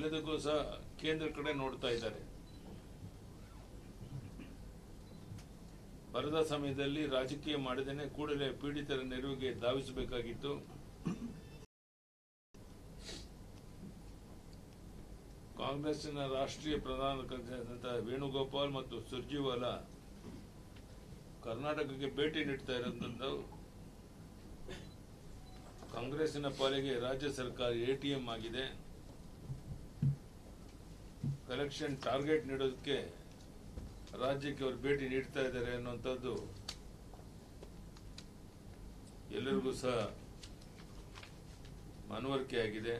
ಎಲ್ಲದಕ್ಕೂ ಸಹ ಕೇಂದ್ರ ಕಡೆ ನೋಡ್ತಾ ಇದ್ದಾರೆ ಬರದ ಸಮಯದಲ್ಲಿ ರಾಜಕೀಯ ಮಾಡದೇನೆ ಕೂಡಲೇ ಪೀಡಿತರ ನೆರವಿಗೆ ಧಾವಿಸಬೇಕಾಗಿತ್ತು ಕಾಂಗ್ರೆಸ್ಸಿನ ರಾಷ್ಟ್ರೀಯ ಪ್ರಧಾನ ಕಾರ್ಯದರ್ಶಿಯಾದಂತಹ ವೇಣುಗೋಪಾಲ್ ಮತ್ತು ಸುರ್ಜಿವಾಲಾ ಕರ್ನಾಟಕಕ್ಕೆ ಭೇಟಿ ನೀಡ್ತಾ ಇರೋದ್ರಿಂದ ಕಾಂಗ್ರೆಸ್ಸಿನ ಪಾಲಿಗೆ ರಾಜ್ಯ ಸರ್ಕಾರ ಎಟಿಎಂ ಆಗಿದೆ ಕಲೆಕ್ಷನ್ ಟಾರ್ಗೆಟ್ ನೀಡೋದಕ್ಕೆ ರಾಜ್ಯಕ್ಕೆ ಅವರು ಭೇಟಿ ನೀಡ್ತಾ ಇದ್ದಾರೆ ಅನ್ನುವಂಥದ್ದು ಎಲ್ಲರಿಗೂ ಸಹ ಮನವರಿಕೆ ಆಗಿದೆ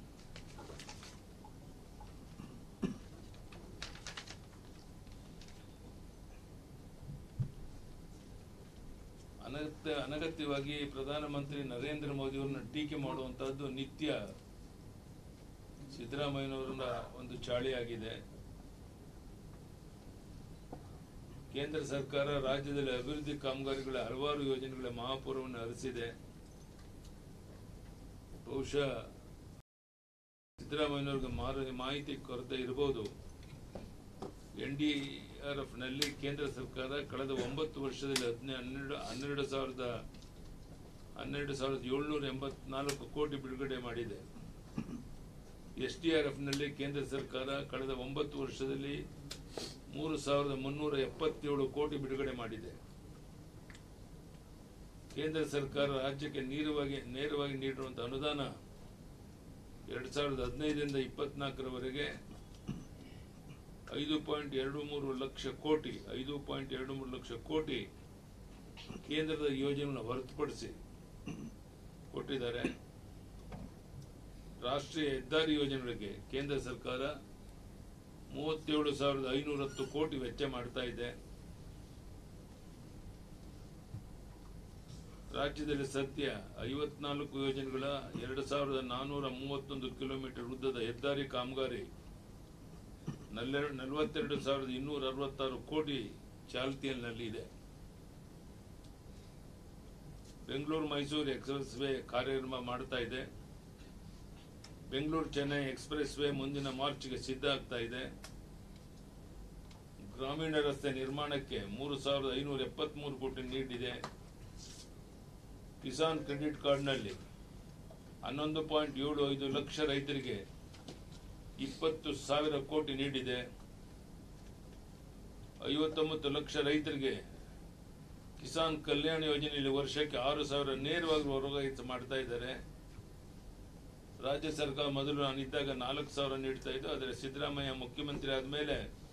ಅನಗತ್ಯ ಅನಗತ್ಯವಾಗಿ ಪ್ರಧಾನಮಂತ್ರಿ ನರೇಂದ್ರ ಮೋದಿಯವರನ್ನ ಟೀಕೆ ಮಾಡುವಂತಹದ್ದು ನಿತ್ಯ ಸಿದ್ದರಾಮಯ್ಯನವರ ಒಂದು ಚಾಳಿಯಾಗಿದೆ ಕೇಂದ್ರ ಸರ್ಕಾರ ರಾಜ್ಯದಲ್ಲಿ ಅಭಿವೃದ್ಧಿ ಕಾಮಗಾರಿಗಳ ಹಲವಾರು ಯೋಜನೆಗಳ ಮಹಾಪೂರವನ್ನು ಹರಿಸಿದೆ ಬಹುಶಃ ಸಿದ್ದರಾಮಯ್ಯನವ್ರಿಗೆ ಮಾರ- ಮಾಹಿತಿ ಕೊರತೆ ಇರಬಹುದು ಎನ್ಡಿಆರ್ಎಫ್ ನಲ್ಲಿ ಕೇಂದ್ರ ಸರ್ಕಾರ ಕಳೆದ ಒಂಬತ್ತು ವರ್ಷದಲ್ಲಿ ಹದಿನೆ- ಹನ್ನೆರಡು ಹನ್ನೆರಡು ಸಾವಿರದ ಹನ್ನೆರಡು ಸಾವಿರದ ಏಳ್ನೂರ ಎಂಬತ್ನಾಲ್ಕು ಕೋಟಿ ಬಿಡುಗಡೆ ಮಾಡಿದೆ ಎಸ್ಡಿಆರ್ಎಫ್ ನಲ್ಲಿ ಕೇಂದ್ರ ಸರ್ಕಾರ ಕಳೆದ ಒಂಬತ್ತು ವರ್ಷದಲ್ಲಿ ಮೂರು ಸಾವಿರದ ಮುನ್ನೂರ ಎಪ್ಪತ್ತೇಳು ಕೋಟಿ ಬಿಡುಗಡೆ ಮಾಡಿದೆ ಕೇಂದ್ರ ಸರ್ಕಾರ ರಾಜ್ಯಕ್ಕೆ ನೇರವಾಗಿ ನೇರವಾಗಿ ನೀಡಿರುವಂತಹ ಅನುದಾನ ಎರಡ್ ಸಾವಿರದ ಹದಿನೈದರಿಂದ ಇಪ್ಪತ್ನಾಲ್ಕರವರೆಗೆ ಐದು ಪಾಯಿಂಟ್ ಎರಡು ಮೂರು ಲಕ್ಷ ಕೋಟಿ ಐದು ಪಾಯಿಂಟ್ ಎರಡು ಮೂರು ಲಕ್ಷ ಕೋಟಿ ಕೇಂದ್ರದ ಯೋಜನೆಯನ್ನು ಹೊರತುಪಡಿಸಿ ಕೊಟ್ಟಿದ್ದಾರೆ ರಾಷ್ಟ್ರೀಯ ಹೆದ್ದಾರಿ ಯೋಜನೆಗಳಿಗೆ ಕೇಂದ್ರ ಸರ್ಕಾರ ಮೂವತ್ತೇಳು ಸಾವಿರದ ಐನೂರ ಹತ್ತು ಕೋಟಿ ವೆಚ್ಚ ಮಾಡ್ತಾ ಇದೆ ರಾಜ್ಯದಲ್ಲಿ ಸದ್ಯ ಐವತ್ನಾಲ್ಕು ಯೋಜನೆಗಳ ಎರಡು ಸಾವಿರದ ನಾನೂರ ಮೂವತ್ತೊಂದು ಕಿಲೋಮೀಟರ್ ಉದ್ದದ ಹೆದ್ದಾರಿ ಕಾಮಗಾರಿ ನಲ್ಲೆರಡು ನಲವತ್ತೆರಡು ಸಾವಿರದ ಇನ್ನೂರ ಅರವತ್ತಾರು ಕೋಟಿ ಚಾಲ್ತಿಯಲ್ಲಿ ಇದೆ ಬೆಂಗಳೂರು ಮೈಸೂರು ಎಕ್ಸ್ಪ್ರೆಸ್ ವೇ ಕಾರ್ಯಾರಂಭ ಮಾಡ್ತಾ ಇದೆ ಬೆಂಗಳೂರು ಚೆನ್ನೈ ಎಕ್ಸ್ಪ್ರೆಸ್ ವೇ ಮುಂದಿನ ಮಾರ್ಚ್ಗೆ ಸಿದ್ಧ ಆಗ್ತಾ ಇದೆ ಗ್ರಾಮೀಣ ರಸ್ತೆ ನಿರ್ಮಾಣಕ್ಕೆ ಮೂರು ಸಾವಿರದ ಐನೂರ ಎಪ್ಪತ್ಮೂರು ಕೋಟಿ ನೀಡಿದೆ ಕಿಸಾನ್ ಕ್ರೆಡಿಟ್ ಕಾರ್ಡ್ನಲ್ಲಿ ಹನ್ನೊಂದು ಪಾಯಿಂಟ್ ಏಳು ಐದು ಲಕ್ಷ ರೈತರಿಗೆ ಇಪ್ಪತ್ತು ಸಾವಿರ ಕೋಟಿ ನೀಡಿದೆ ಐವತ್ತೊಂಬತ್ತು ಲಕ್ಷ ರೈತರಿಗೆ ಕಿಸಾನ್ ಕಲ್ಯಾಣ ಯೋಜನೆಯಲ್ಲಿ ವರ್ಷಕ್ಕೆ ಆರು ಸಾವಿರ ನೇರವಾಗಿ ವರ್ಗಾಯಿತ ಮಾಡ್ತಾ ಇದ್ದಾರೆ ರಾಜ್ಯ ಸರ್ಕಾರ ಮೊದಲು ನಾನಿದ್ದಾಗ ನಾಲ್ಕು ಸಾವಿರ ನೀಡ್ತಾ ಇದ್ದು ಆದರೆ ಸಿದ್ದರಾಮಯ್ಯ ಮುಖ್ಯಮಂತ್ರಿ ಆದಮೇಲೆ